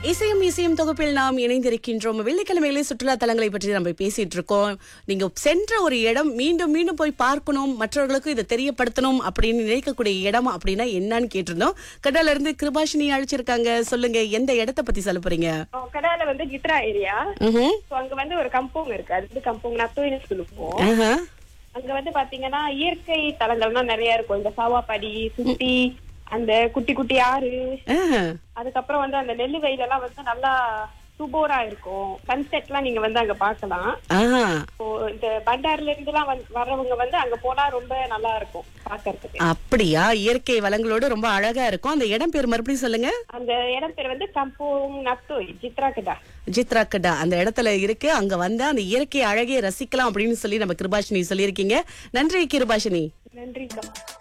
இசையும் இசையும் தொகுப்பில் நாம் இணைந்திருக்கின்றோம் வெள்ளிக்கிழமையிலே சுற்றுலா தலங்களை பற்றி நம்ம பேசிட்டு இருக்கோம் நீங்க சென்ற ஒரு இடம் மீண்டும் மீண்டும் போய் பார்க்கணும் மற்றவர்களுக்கும் இதை தெரியப்படுத்தணும் அப்படின்னு நினைக்கக்கூடிய இடம் அப்படின்னா என்னன்னு கேட்டிருந்தோம் கடல்ல இருந்து கிருபாஷினி அழைச்சிருக்காங்க சொல்லுங்க எந்த இடத்த பத்தி சொல்ல போறீங்க கடால வந்து கித்ரா ஏரியா ம்ஹும். சோ அங்க வந்து ஒரு கம்பௌங் இருக்கு அது வந்து கம்பௌங் நத்தோயின்னு சொல்லுவோம் ஆஹா. அங்க வந்து பாத்தீங்கன்னா இயற்கை தலங்கள்லாம் நிறைய இருக்கும் இந்த சாவாப்படி சுத்தி அந்த குட்டி குட்டி ஆறு ஆஹா. அதுக்கப்புறம் வந்து அந்த நெல்லு வெயிலெல்லாம் வந்து நல்லா சூப்பரா இருக்கும் சன்செட் எல்லாம் நீங்க வந்து அங்க பாக்கலாம் ஆஹா. இப்போ இந்த பண்டார்ல இருந்து எல்லாம் வர்றவங்க வந்து அங்க போனா ரொம்ப நல்லா இருக்கும் பாக்கறதுக்கு அப்படியா இயற்கை வளங்களோட ரொம்ப அழகா இருக்கும் அந்த இடம் பேர் மறுபடியும் சொல்லுங்க அந்த இடம் பேர் வந்து கம்போங் நத்தோய் சித்ராகடா ஜித்ராக்கடா அந்த இடத்துல இருக்கு அங்க வந்து அந்த இயற்கை அழகையை ரசிக்கலாம் அப்படின்னு சொல்லி நம்ம கிருபாஷினி சொல்லியிருக்கீங்க நன்றி கிருபாஷினி நன்றிக்கா